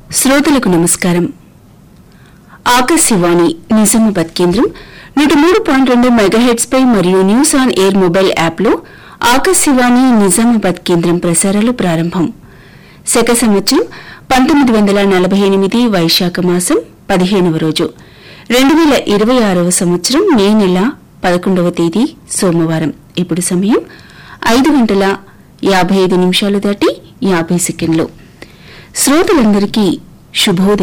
శ్రోతలకు నమస్కారం ఆకాశవాణి నిజామాబాద్ కేంద్రం నూట మూడు పాయింట్ రెండు మెగాహెడ్స్ పై మరియు న్యూస్ ఆన్ ఎయిర్ మొబైల్ యాప్లో ఆకాశవాణి నిజామాబాద్ కేంద్రం ప్రసారాలు ప్రారంభం శక సంవత్సరం పంతొమ్మిది వందల నలభై ఎనిమిది వైశాఖ మాసం పదిహేనవ రోజు రెండు వేల ఇరవై ఆరవ సంవత్సరం మే నెల పదకొండవ తేదీ సోమవారం ఇప్పుడు సమయం ఐదు గంటల యాభై ఐదు నిమిషాలు దాటి యాభై సెకండ్లు శ్రోతలందరికీ శుభోదయం